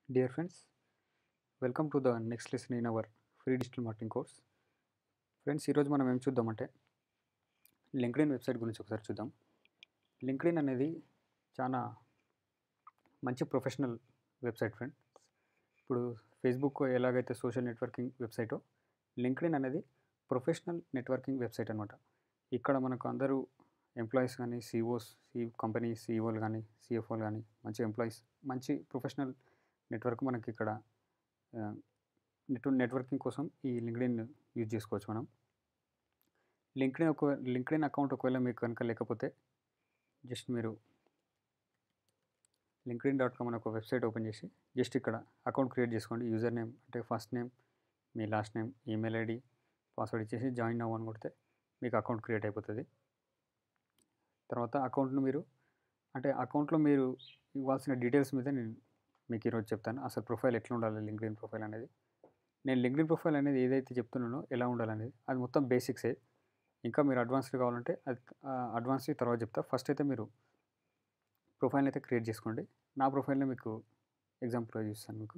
Dear friends, welcome to the next lesson in our free digital marketing course. Friends ఈరోజు మనం ఏం చూద్దామంటే LinkedIn website గురించి ఒకసారి చూద్దాం లింక్డ్ఇన్ అనేది చాలా మంచి ప్రొఫెషనల్ వెబ్సైట్ ఫ్రెండ్స్ ఇప్పుడు ఫేస్బుక్ ఎలాగైతే సోషల్ నెట్వర్కింగ్ వెబ్సైటో లింక్డ్ఇన్ అనేది ప్రొఫెషనల్ నెట్వర్కింగ్ వెబ్సైట్ అనమాట ఇక్కడ మనకు అందరూ ఎంప్లాయీస్ కానీ సిఓస్ సి కంపెనీ సిఇఓలు కానీ సిఎఫ్ఓలు కానీ మంచి ఎంప్లాయీస్ మంచి ప్రొఫెషనల్ నెట్వర్క్ మనకి ఇక్కడ నెట్ నెట్వర్కింగ్ కోసం ఈ లింక్డ్ఇన్ యూజ్ చేసుకోవచ్చు మనం లింక్డ్ఇన్ ఒక లింక్డ్ఇన్ అకౌంట్ ఒకవేళ మీకు కనుక లేకపోతే జస్ట్ మీరు లింక్డ్ఇన్ డాట్ కామ్ అనే ఒక వెబ్సైట్ ఓపెన్ చేసి జస్ట్ ఇక్కడ అకౌంట్ క్రియేట్ చేసుకోండి యూజర్ నేమ్ అంటే ఫస్ట్ నేమ్ మీ last name email ID password ఇచ్చేసి జాయిన్ అవ్వని కొడితే మీకు అకౌంట్ క్రియేట్ అయిపోతుంది తర్వాత అకౌంట్ను మీరు అంటే అకౌంట్లో మీరు ఇవ్వాల్సిన డీటెయిల్స్ మీద నేను మీకు ఈరోజు చెప్తాను అసలు ప్రొఫైల్ ఎట్లా ఉండాలి లింక్డ్ఇన్ ప్రొఫైల్ అనేది నేను లింక్డ్ఇన్ ప్రొఫైల్ అనేది ఏదైతే చెప్తున్నానో ఎలా ఉండాలనేది అది మొత్తం బేసిక్సే ఇంకా మీరు అడ్వాన్స్డ్ కావాలంటే అది అడ్వాన్స్డ్ తర్వాత చెప్తా ఫస్ట్ అయితే మీరు ప్రొఫైల్ అయితే క్రియేట్ చేసుకోండి నా ప్రొఫైల్ని మీకు ఎగ్జాంపుల్గా చూస్తాను మీకు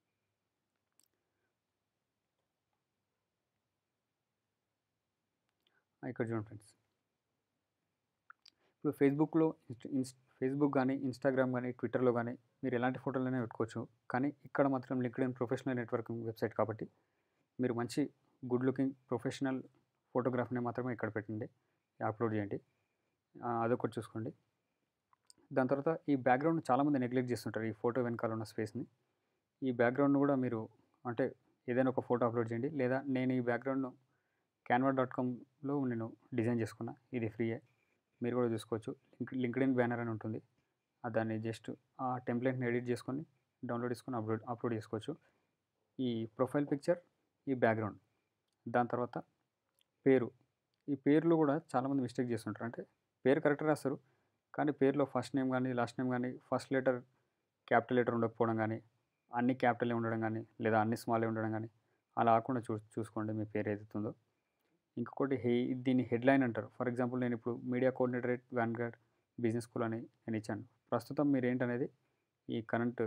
ఇక్కడ చూడండి ఫ్రెండ్స్ ఇప్పుడు ఫేస్బుక్లో ఇన్స్ ఫేస్బుక్ కానీ ఇన్స్టాగ్రామ్ కానీ ట్విట్టర్లో కానీ మీరు ఎలాంటి ఫోటోలైనా పెట్టుకోవచ్చు కానీ ఇక్కడ మాత్రం లింక్డ్ఇన్ ప్రొఫెషనల్ నెట్వర్కింగ్ వెబ్సైట్ కాబట్టి మీరు మంచి గుడ్ లుకింగ్ ప్రొఫెషనల్ ఫోటోగ్రాఫ్ని మాత్రమే ఇక్కడ పెట్టండి అప్లోడ్ చేయండి అదొకటి చూసుకోండి దాని తర్వాత ఈ బ్యాక్గ్రౌండ్ చాలామంది నెగ్లెక్ట్ చేస్తుంటారు ఈ ఫోటో వెనకాల ఉన్న స్పేస్ని ఈ బ్యాక్గ్రౌండ్ కూడా మీరు అంటే ఏదైనా ఒక ఫోటో అప్లోడ్ చేయండి లేదా నేను ఈ బ్యాక్గ్రౌండ్ను క్యాన్వా డాట్ కామ్లో నేను డిజైన్ చేసుకున్నా ఇది ఫ్రీయే మీరు కూడా చూసుకోవచ్చు లింక్ లింక్డ్ఇన్ బ్యానర్ అని ఉంటుంది దాన్ని జస్ట్ ఆ టెంప్లెట్ని ఎడిట్ చేసుకొని డౌన్లోడ్ చేసుకొని అప్లోడ్ అప్లోడ్ చేసుకోవచ్చు ఈ ప్రొఫైల్ పిక్చర్ ఈ బ్యాక్గ్రౌండ్ దాని తర్వాత పేరు ఈ పేర్లు కూడా చాలామంది మిస్టేక్ చేస్తుంటారు అంటే పేరు కరెక్ట్ రాస్తారు కానీ పేరులో ఫస్ట్ నేమ్ కానీ లాస్ట్ నేమ్ కానీ ఫస్ట్ లెటర్ క్యాపిటల్ లెటర్ ఉండకపోవడం కానీ అన్ని క్యాపిటలే ఉండడం కానీ లేదా అన్ని స్మాలే ఉండడం కానీ అలా కాకుండా చూ చూసుకోండి మీ పేరు ఏదైతుందో ఇంకొకటి హే దీన్ని హెడ్లైన్ అంటారు ఫర్ ఎగ్జాంపుల్ నేను ఇప్పుడు media coordinator at Vanguard business school అని నేను ఇచ్చాను ప్రస్తుతం మీరు ఏంటనేది ఈ కరెంట్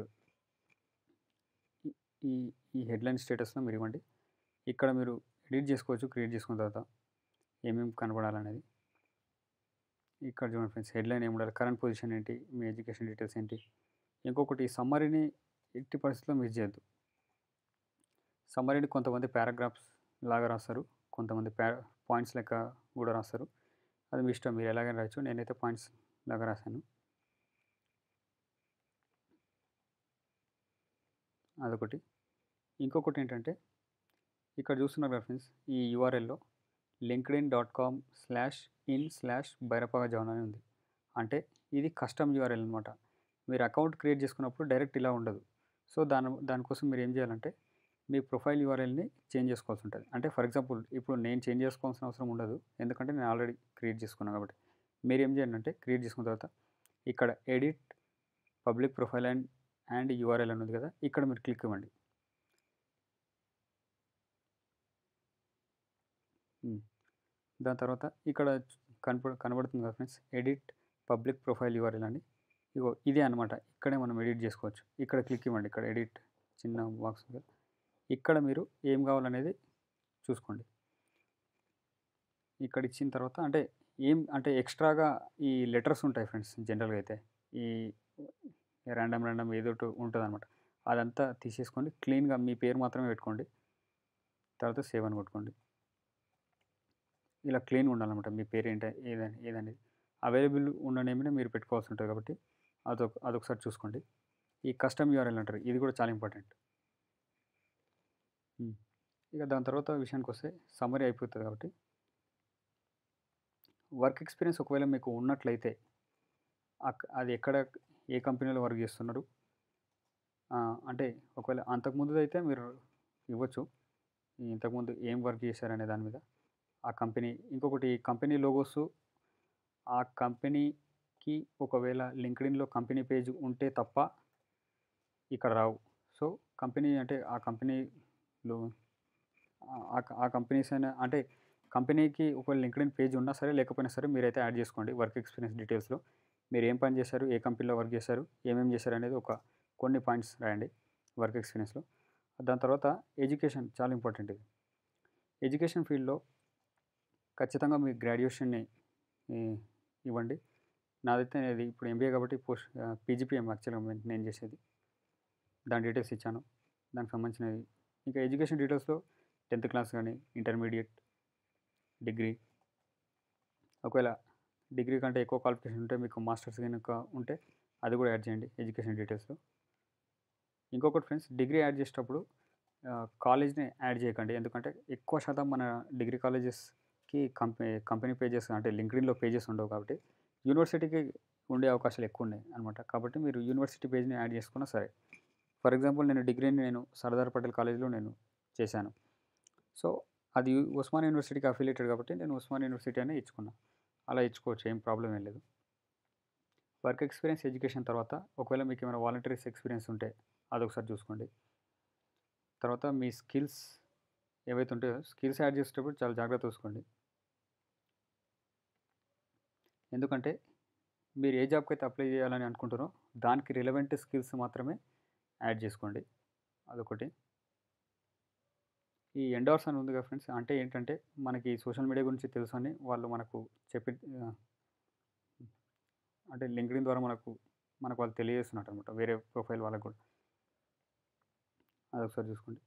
ఈ ఈ హెడ్లైన్ స్టేటస్లో మీరు ఇవ్వండి ఇక్కడ మీరు ఎడిట్ చేసుకోవచ్చు క్రియేట్ చేసుకున్న తర్వాత ఏమేమి కనబడాలనేది ఇక్కడ చూడండి ఫ్రెండ్స్ హెడ్లైన్ ఏమి ఉండాలి కరెంట్ పొజిషన్ ఏంటి మీ ఎడ్యుకేషన్ డీటెయిల్స్ ఏంటి ఇంకొకటి సమ్మరీని ఎట్టి పరిస్థితుల్లో మిస్ చేయొద్దు సమ్మరీని కొంతమంది పారాగ్రాఫ్స్ లాగా రాస్తారు కొంతమంది ప్యా పాయింట్స్ లెక్క కూడా రాస్తారు అది మీ ఇష్టం మీరు ఎలాగైనా రాయొచ్చు నేనైతే పాయింట్స్ లాగా రాశాను అదొకటి ఇంకొకటి ఏంటంటే ఇక్కడ చూస్తున్నారు కదా ఫ్రెండ్స్ ఈ యూఆర్ఎల్లో LinkedIn dot com slash in slash Bairapaga John అని ఉంది అంటే ఇది కస్టమ్ యూఆర్ఎల్ అనమాట మీరు అకౌంట్ క్రియేట్ చేసుకున్నప్పుడు డైరెక్ట్ ఇలా ఉండదు సో దాని దానికోసం మీరు ఏం చేయాలంటే మీ ప్రొఫైల్ యూఆర్ఎల్ని చేంజ్ చేసుకోవాల్సి ఉంటుంది అంటే ఫర్ ఎగ్జాంపుల్ ఇప్పుడు నేను చేంజ్ చేసుకోవాల్సిన అవసరం ఉండదు ఎందుకంటే నేను ఆల్రెడీ క్రియేట్ చేసుకున్నాను కాబట్టి మీరు ఏం చేయండి అంటే క్రియేట్ చేసుకున్న తర్వాత ఇక్కడ edit public profile and and URL అని ఉంది కదా ఇక్కడ మీరు క్లిక్ ఇవ్వండి దాని తర్వాత ఇక్కడ కనపడ కనబడుతుంది కదా friends edit public profile URL అని ఇగో ఇదే అనమాట ఇక్కడే మనం ఎడిట్ చేసుకోవచ్చు ఇక్కడ క్లిక్ ఇవ్వండి ఇక్కడ ఎడిట్ చిన్న బాక్స్ ఇక్కడ మీరు ఏం కావాలనేది చూసుకోండి ఇక్కడ ఇచ్చిన తర్వాత అంటే ఏం అంటే ఎక్స్ట్రాగా ఈ లెటర్స్ ఉంటాయి ఫ్రెండ్స్ జనరల్గా అయితే ఈ ర్యాండమ్ ర్యాండమ్ ఏదో ఉంటుంది అనమాట అదంతా తీసేసుకొని క్లీన్గా మీ పేరు మాత్రమే పెట్టుకోండి తర్వాత సేవ్ అని కొట్టుకోండి ఇలా క్లీన్గా ఉండాలన్నమాట మీ పేరు ఏంటి ఏదని ఏదనేది అవైలబుల్ ఉన్న నేమ్ని మీరు పెట్టుకోవాల్సి ఉంటుంది కాబట్టి అదొక అదొకసారి చూసుకోండి ఈ కస్టమ్ యూఆర్ఎల్ అంటారు ఇది కూడా చాలా ఇంపార్టెంట్ ఇక దాని తర్వాత విషయానికి వస్తే సమ్మరీ అయిపోతుంది కాబట్టి వర్క్ ఎక్స్పీరియన్స్ ఒకవేళ మీకు ఉన్నట్లయితే అది ఎక్కడ ఏ కంపెనీలో వర్క్ చేస్తున్నారు అంటే ఒకవేళ అంతకుముందు అయితే మీరు ఇవ్వచ్చు ఇంతకుముందు ఏం వర్క్ చేశారనే దాని మీద ఆ కంపెనీ ఇంకొకటి కంపెనీ లోగోస్ ఆ కంపెనీకి ఒకవేళ లింక్డ్ఇన్లో కంపెనీ పేజ్ ఉంటే తప్ప ఇక్కడ రావు సో కంపెనీ అంటే ఆ కంపెనీలో ఆ కంపెనీస్ అయినా అంటే కంపెనీకి ఒకవేళ లింక్డ్ఇన్ పేజ్ ఉన్నా సరే లేకపోయినా సరే మీరైతే యాడ్ చేసుకోండి వర్క్ ఎక్స్పీరియన్స్ డీటెయిల్స్లో మీరు ఏం పని చేశారు ఏ కంపెనీలో వర్క్ చేశారు ఏమేమి చేశారు అనేది ఒక కొన్ని పాయింట్స్ రాయండి వర్క్ ఎక్స్పీరియన్స్లో దాని తర్వాత ఎడ్యుకేషన్ చాలా ఇంపార్టెంట్ ఇది ఎడ్యుకేషన్ ఫీల్డ్లో ఖచ్చితంగా మీ గ్రాడ్యుయేషన్ని ఇవ్వండి నాదైతే ఇది ఇప్పుడు ఎంబీఏ కాబట్టి పోస్ట్ పీజీపీఎం యాక్చువల్గా నేను చేసేది దాని డీటెయిల్స్ ఇచ్చాను దానికి సంబంధించినవి ఇంకా ఎడ్యుకేషన్ డీటెయిల్స్లో టెన్త్ క్లాస్ కానీ ఇంటర్మీడియట్ డిగ్రీ ఒకవేళ డిగ్రీ కంటే ఎక్కువ క్వాలిఫికేషన్ ఉంటే మీకు మాస్టర్స్ కనుక ఉంటే అది కూడా యాడ్ చేయండి ఎడ్యుకేషన్ డీటెయిల్స్లో ఇంకొకటి ఫ్రెండ్స్ డిగ్రీ యాడ్ చేసేటప్పుడు కాలేజ్ని యాడ్ చేయకండి ఎందుకంటే ఎక్కువ శాతం మన డిగ్రీ కాలేజెస్కి కంపెనీ కంపెనీ పేజెస్ అంటే లింక్డ్ఇన్లో పేజెస్ ఉండవు కాబట్టి యూనివర్సిటీకి ఉండే అవకాశాలు ఎక్కువ ఉన్నాయి అనమాట కాబట్టి మీరు యూనివర్సిటీ పేజ్ని యాడ్ చేసుకున్నా సరే ఫర్ ఎగ్జాంపుల్ నేను డిగ్రీని నేను సర్దార్ పటేల్ కాలేజ్లో నేను చేశాను సో అది ఉస్మాన్ యూనివర్సిటీకి అఫిలియేటెడ్ కాబట్టి నేను ఉస్మాన్ యూనివర్సిటీ అనే ఇచ్చుకున్నా అలా ఇచ్చుకోవచ్చు ఏం ప్రాబ్లం ఏం లేదు వర్క్ ఎక్స్పీరియన్స్ ఎడ్యుకేషన్ తర్వాత ఒకవేళ మీకు ఏమైనా వాలంటీర్స్ ఎక్స్పీరియన్స్ ఉంటే అదొకసారి చూసుకోండి తర్వాత మీ స్కిల్స్ ఏవైతే ఉంటాయో స్కిల్స్ యాడ్ చేసేటప్పుడు చాలా జాగ్రత్త చూసుకోండి ఎందుకంటే మీరు ఏ జాబ్కి అయితే అప్లై చేయాలని అనుకుంటారో దానికి రిలవెంట్ స్కిల్స్ మాత్రమే యాడ్ చేసుకోండి అదొకటి ఈ ఎండోర్స్ అని ఉంది కదా ఫ్రెండ్స్ అంటే ఏంటంటే మనకి సోషల్ మీడియా గురించి తెలుసు అని వాళ్ళు మనకు చెప్పి అంటే లింక్డ్ఇన్ ద్వారా మనకు మనకు వాళ్ళు తెలియజేస్తున్నట్టు అనమాట వేరే ప్రొఫైల్ వాళ్ళకు కూడా అదొకసారి చూసుకోండి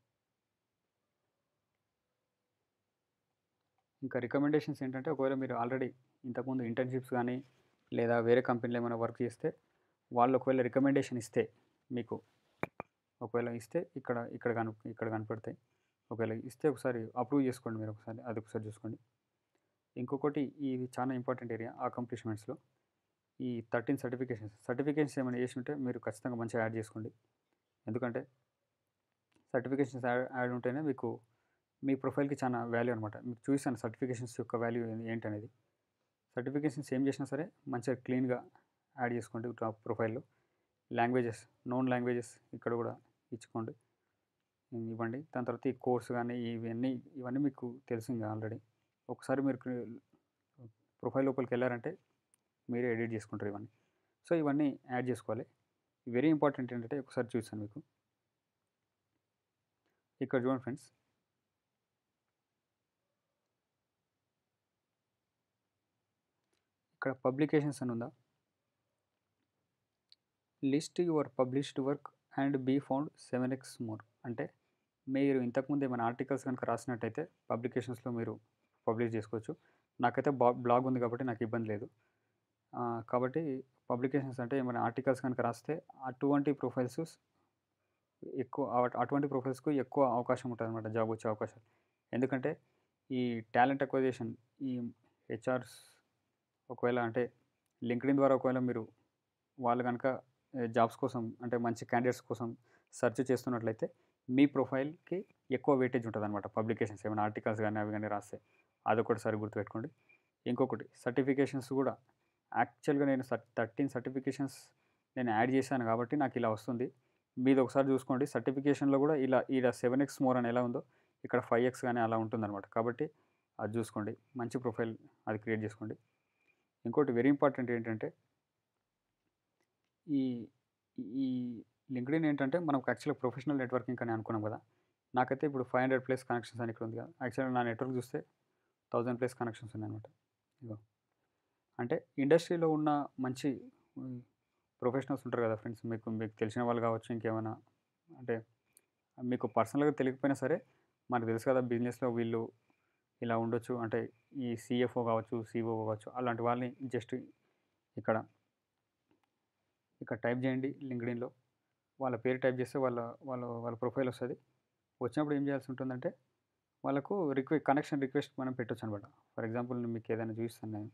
ఇంకా రికమెండేషన్స్ ఏంటంటే ఒకవేళ మీరు ఆల్రెడీ ఇంతకుముందు ఇంటర్న్షిప్స్ కానీ లేదా వేరే కంపెనీలో ఏమైనా వర్క్ చేస్తే వాళ్ళు ఒకవేళ రికమెండేషన్ ఇస్తే మీకు ఒకవేళ ఇస్తే ఇక్కడ ఇక్కడ కను ఇక్కడ కనపడతాయి ఒకవేళ ఇస్తే ఒకసారి అప్రూవ్ చేసుకోండి మీరు ఒకసారి అది ఒకసారి చూసుకోండి ఇంకొకటి ఇది చాలా ఇంపార్టెంట్ ఏరియా అకంప్లిష్మెంట్స్లో ఈ థర్టీన్ సర్టిఫికేషన్స్ సర్టిఫికేషన్స్ ఏమైనా చేసి ఉంటే మీరు ఖచ్చితంగా మంచిగా యాడ్ చేసుకోండి ఎందుకంటే సర్టిఫికేషన్స్ యాడ్ యాడ్ ఉంటేనే మీకు మీ ప్రొఫైల్కి చాలా వాల్యూ అనమాట మీకు చూసాను సర్టిఫికేషన్స్ యొక్క వాల్యూ ఏంటనేది సర్టిఫికేషన్స్ ఏం చేసినా సరే మంచిగా క్లీన్గా యాడ్ చేసుకోండి టాప్ ప్రొఫైల్లో లాంగ్వేజెస్ నోన్ లాంగ్వేజెస్ ఇక్కడ కూడా ఇచ్చుకోండి ఇవ్వండి దాని తర్వాత ఈ కోర్స్ కానీ ఇవన్నీ ఇవన్నీ మీకు తెలిసింది ఆల్రెడీ ఒకసారి మీరు ప్రొఫైల్ లోపలికి వెళ్ళారంటే మీరే ఎడిట్ చేసుకుంటారు ఇవన్నీ సో ఇవన్నీ యాడ్ చేసుకోవాలి వెరీ ఇంపార్టెంట్ ఏంటంటే ఒకసారి చూసాను మీకు ఇక్కడ చూడండి ఫ్రెండ్స్ ఇక్కడ పబ్లికేషన్స్ అని ఉందా list your published work and be found seven x more అంటే మీరు ఇంతకుముందు ఏమైనా ఆర్టికల్స్ కనుక రాసినట్టయితే పబ్లికేషన్స్లో మీరు పబ్లిష్ చేసుకోవచ్చు నాకైతే బా బ్లాగ్ ఉంది కాబట్టి నాకు ఇబ్బంది లేదు కాబట్టి పబ్లికేషన్స్ అంటే ఏమైనా ఆర్టికల్స్ కనుక రాస్తే అటువంటి ప్రొఫైల్స్ ఎక్కువ అటువంటి ప్రొఫైల్స్కు ఎక్కువ అవకాశం ఉంటుంది అనమాట జాబ్ వచ్చే అవకాశం ఎందుకంటే ఈ టాలెంట్ అక్వైజేషన్ ఈ హెచ్ఆర్స్ ఒకవేళ అంటే లింక్డ్ఇన్ ద్వారా ఒకవేళ మీరు వాళ్ళు కనుక జాబ్స్ కోసం అంటే మంచి క్యాండిడేట్స్ కోసం సెర్చ్ చేస్తున్నట్లయితే మీ ప్రొఫైల్కి ఎక్కువ వెయిటేజ్ ఉంటుంది అనమాట పబ్లికేషన్స్ ఏమైనా ఆర్టికల్స్ కానీ అవి కానీ రాస్తే అదొకటి సరి గుర్తుపెట్టుకోండి ఇంకొకటి సర్టిఫికేషన్స్ కూడా యాక్చువల్గా నేను థర్టీన్ సర్టిఫికేషన్స్ నేను యాడ్ చేశాను కాబట్టి నాకు ఇలా వస్తుంది మీది ఒకసారి చూసుకోండి సర్టిఫికేషన్లో కూడా ఇలా ఇలా సెవెన్ ఎక్స్ మోర్ అని ఎలా ఉందో ఇక్కడ ఫైవ్ ఎక్స్ కానీ అలా ఉంటుందన్నమాట కాబట్టి అది చూసుకోండి మంచి ప్రొఫైల్ అది క్రియేట్ చేసుకోండి ఇంకోటి వెరీ ఇంపార్టెంట్ ఏంటంటే ఈ ఈ లింక్డ్ఇన్ ఏంటంటే మనం యాక్చువల్గా ప్రొఫెషనల్ నెట్వర్కింగ్ అని అనుకున్నాం కదా నాకైతే ఇప్పుడు ఫైవ్ హండ్రెడ్ ప్లస్ కనెక్షన్స్ అని ఇక్కడ ఉంది కదా యాక్చువల్గా నా నెట్వర్క్ చూస్తే థౌజండ్ ప్లస్ కనెక్షన్స్ ఉన్నాయన్నమాట ఇగో అంటే ఇండస్ట్రీలో ఉన్న మంచి ప్రొఫెషనల్స్ ఉంటారు కదా ఫ్రెండ్స్ మీకు మీకు తెలిసిన వాళ్ళు కావచ్చు ఇంకేమైనా అంటే మీకు పర్సనల్గా తెలియకపోయినా సరే మనకు తెలుసు కదా బిజినెస్లో వీళ్ళు ఇలా ఉండొచ్చు అంటే ఈ సిఎఫ్ఓ కావచ్చు సిఓ కావచ్చు అలాంటి వాళ్ళని జస్ట్ ఇక్కడ ఇక్కడ టైప్ చేయండి లింక్డ్ఇన్లో వాళ్ళ పేరు టైప్ చేస్తే వాళ్ళ వాళ్ళ వాళ్ళ ప్రొఫైల్ వస్తుంది వచ్చినప్పుడు ఏం చేయాల్సి ఉంటుందంటే వాళ్ళకు రిక్వె కనెక్షన్ రిక్వెస్ట్ మనం పెట్టొచ్చు అనమాట ఫర్ ఎగ్జాంపుల్ మీకు ఏదైనా చూపిస్తాను నేను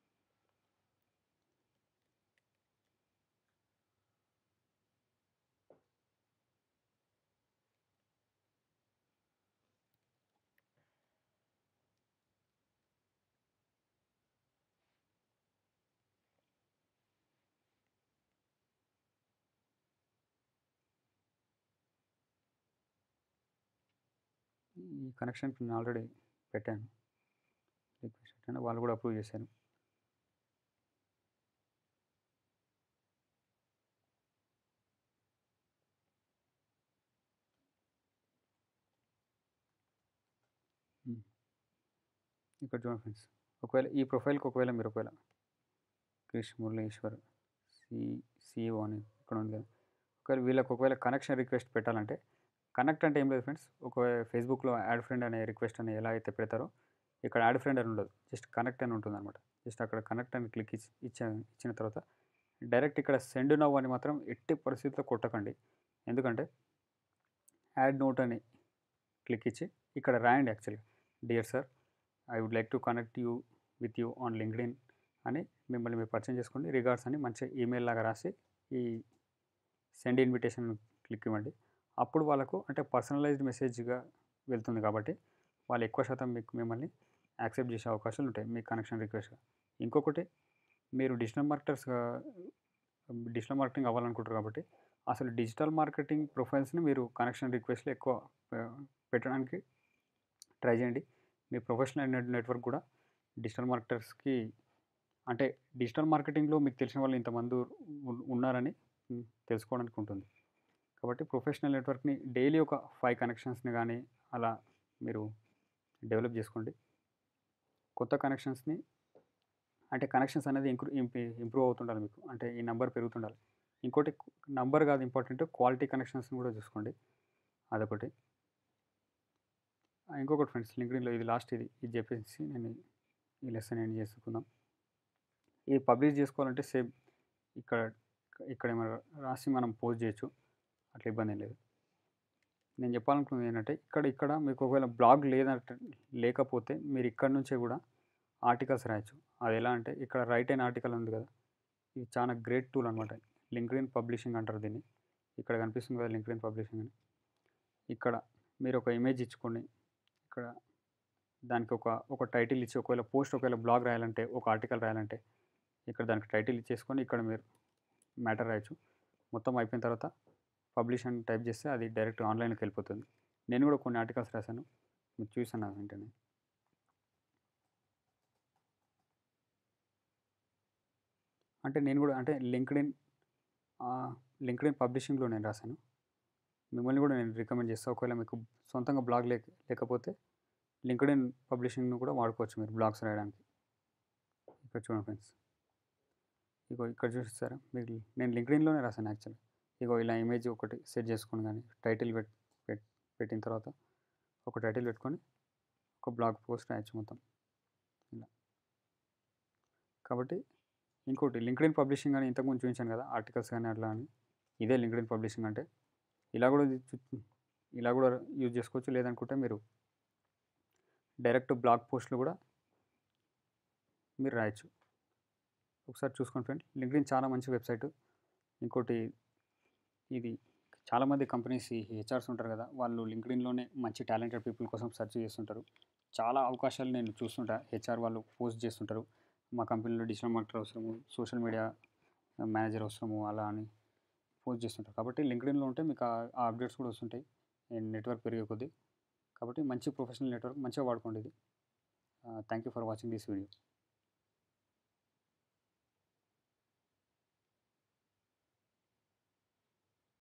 ఈ కనెక్షన్ నేను ఆల్రెడీ పెట్టాను రిక్వెస్ట్ పెట్టాను వాళ్ళు కూడా అప్రూవ్ చేశారు ఇక్కడ చూడండి ఫ్రెండ్స్ ఒకవేళ ఈ ప్రొఫైల్కి ఒకవేళ మీరు ఒకవేళ క్రిష్ మురళీశ్వర్ సి సిఓ అని ఇక్కడ ఉంది కదా ఒకవేళ వీళ్ళకి ఒకవేళ కనెక్షన్ రిక్వెస్ట్ పెట్టాలంటే కనెక్ట్ అంటే ఏం లేదు ఫ్రెండ్స్ ఒక ఫేస్బుక్లో యాడ్ ఫ్రెండ్ అనే రిక్వెస్ట్ అని ఎలా అయితే పెడతారో ఇక్కడ యాడ్ ఫ్రెండ్ అని ఉండదు జస్ట్ కనెక్ట్ అని ఉంటుంది అనమాట జస్ట్ అక్కడ కనెక్ట్ అని క్లిక్ ఇచ్చి ఇచ్చా ఇచ్చిన తర్వాత డైరెక్ట్ ఇక్కడ సెండ్ నవ్ అని మాత్రం ఎట్టి పరిస్థితిలో కొట్టకండి ఎందుకంటే యాడ్ నోట్ అని క్లిక్ ఇచ్చి ఇక్కడ రాయండి యాక్చువల్గా dear sir I would like to connect you with you on LinkedIn అని మిమ్మల్ని మీరు పరిచయం చేసుకోండి రిగార్డ్స్ అని మంచి ఈమెయిల్ లాగా రాసి ఈ సెండ్ ఇన్విటేషన్ క్లిక్ ఇవ్వండి అప్పుడు వాళ్ళకు అంటే పర్సనలైజ్డ్ మెసేజ్గా వెళ్తుంది కాబట్టి వాళ్ళు ఎక్కువ శాతం మీకు మిమ్మల్ని యాక్సెప్ట్ చేసే అవకాశాలు ఉంటాయి మీ కనెక్షన్ రిక్వెస్ట్గా ఇంకొకటి మీరు డిజిటల్ మార్కెటర్స్ డిజిటల్ మార్కెటింగ్ అవ్వాలనుకుంటారు కాబట్టి అసలు డిజిటల్ మార్కెటింగ్ ప్రొఫైల్స్ని మీరు కనెక్షన్ రిక్వెస్ట్లు ఎక్కువ ఆ, పెట్టడానికి ట్రై చేయండి మీ ప్రొఫెషనల్ నెట్ నెట్వర్క్ కూడా డిజిటల్ మార్కెటర్స్కి అంటే డిజిటల్ మార్కెటింగ్లో మీకు తెలిసిన వాళ్ళు ఇంతమంది ఉన్- ఉన్నారని ఉమ్, తెలుసుకోవడానికి ఉంటుంది కాబట్టి ప్రొఫెషనల్ నెట్వర్క్ని డైలీ ఒక ఫైవ్ కనెక్షన్స్ని కానీ అలా మీరు డెవలప్ చేసుకోండి కొత్త కనెక్షన్స్ని అంటే కనెక్షన్స్ అనేది ఇంక్రూ ఇంప్రూవ్ అవుతుండాలి మీకు అంటే ఈ నెంబర్ పెరుగుతుండాలి ఇంకోటి నంబర్ కాదు ఇంపార్టెంట్ క్వాలిటీ కనెక్షన్స్ని కూడా చూసుకోండి అదొకటి ఆ, ఇంకొకటి ఫ్రెండ్స్ లింక్డ్ఇన్లో ఇది లాస్ట్ ఇది ఇది చెప్పేసి నేను ఈ లెసన్ ఎండ్ చేసుకుందాం ఇది పబ్లిష్ చేసుకోవాలంటే సేమ్ ఇక్కడ ఇక్కడ ఏమైనా రాసి మనం పోస్ట్ చేయొచ్చు అట్లా ఇబ్బంది ఏం లేదు నేను చెప్పాలనుకున్నది ఏంటంటే ఇక్కడ ఇక్కడ మీకు ఒకవేళ బ్లాగ్ లేదంటే లేకపోతే మీరు ఇక్కడ నుంచే కూడా ఆర్టికల్స్ రాయొచ్చు అది ఎలా అంటే ఇక్కడ రైట్ అయిన ఆర్టికల్ ఉంది కదా ఇది చాలా గ్రేట్ టూల్ అనమాట లింక్డ్ఇన్ పబ్లిషింగ్ అంటారు దీన్ని ఇక్కడ కనిపిస్తుంది కదా లింక్డ్ఇన్ పబ్లిషింగ్ అని ఇక్కడ మీరు ఒక ఇమేజ్ ఇచ్చుకోండి ఇక్కడ దానికి ఒక ఒక టైటిల్ ఇచ్చి ఒకవేళ పోస్ట్ ఒకవేళ బ్లాగ్ రాయాలంటే ఒక ఆర్టికల్ రాయాలంటే ఇక్కడ దానికి టైటిల్ ఇచ్చేసుకొని ఇక్కడ మీరు మ్యాటర్ రాయొచ్చు మొత్తం అయిపోయిన తర్వాత పబ్లిష్ అని టైప్ చేస్తే అది డైరెక్ట్ ఆన్లైన్కి వెళ్ళిపోతుంది నేను కూడా కొన్ని ఆర్టికల్స్ రాశాను మీరు చూసాను వెంటనే అంటే నేను కూడా అంటే లింక్డ్ఇన్ లింక్డ్ఇన్ పబ్లిషింగ్లో నేను రాశాను మిమ్మల్ని కూడా నేను రికమెండ్ చేస్తాను ఒకవేళ మీకు సొంతంగా బ్లాగ్ లేక లేకపోతే లింక్డ్ఇన్ పబ్లిషింగ్ను కూడా వాడుకోవచ్చు మీరు బ్లాగ్స్ రాయడానికి ఇక్కడ చూడండి ఫ్రెండ్స్ ఇగో ఇక్కడ చూస్తారా మీకు నేను లింక్డ్ఇన్లోనే రాశాను యాక్చువల్లీ ఇగో ఇలా ఇమేజ్ ఒకటి సెట్ చేసుకొని కానీ టైటిల్ పెట్ పెట్ పెట్టిన తర్వాత ఒక టైటిల్ పెట్టుకొని ఒక బ్లాగ్ పోస్ట్ రాయొచ్చు మొత్తం ఇలా కాబట్టి ఇంకోటి లింక్డ్ఇన్ పబ్లిషింగ్ అని ఇంతకుముందు చూపించాను కదా ఆర్టికల్స్ కానీ అట్లా అని ఇదే లింక్డ్ఇన్ పబ్లిషింగ్ అంటే ఇలా కూడా ఇది చూ- ఇలా కూడా యూజ్ చేసుకోవచ్చు లేదనుకుంటే మీరు డైరెక్ట్ బ్లాగ్ పోస్ట్లు కూడా మీరు రాయొచ్చు ఒకసారి చూసుకోండి ఫ్రెండ్ లింక్డ్ఇన్ చాలా మంచి వెబ్సైట్ ఇంకోటి ఇది చాలామంది కంపెనీస్ ఈ హెచ్ఆర్స్ ఉంటారు కదా వాళ్ళు లింక్డ్ఇన్లోనే మంచి టాలెంటెడ్ పీపుల్ కోసం సెర్చ్ చేస్తుంటారు చాలా అవకాశాలు నేను చూస్తుంటా హెచ్ఆర్ వాళ్ళు పోస్ట్ చేస్తుంటారు మా కంపెనీలో డిజిటల్ మార్కెటర్ అవసరము సోషల్ మీడియా మేనేజర్ అవసరము అలా అని పోస్ట్ చేస్తుంటారు కాబట్టి లింక్డ్ఇన్లో ఉంటే మీకు ఆ ఆ అప్డేట్స్ కూడా వస్తుంటాయి నెట్వర్క్ పెరిగే కొద్దీ కాబట్టి మంచి ప్రొఫెషనల్ నెట్వర్క్ మంచిగా వాడుకోండి ఇది thank you for watching this video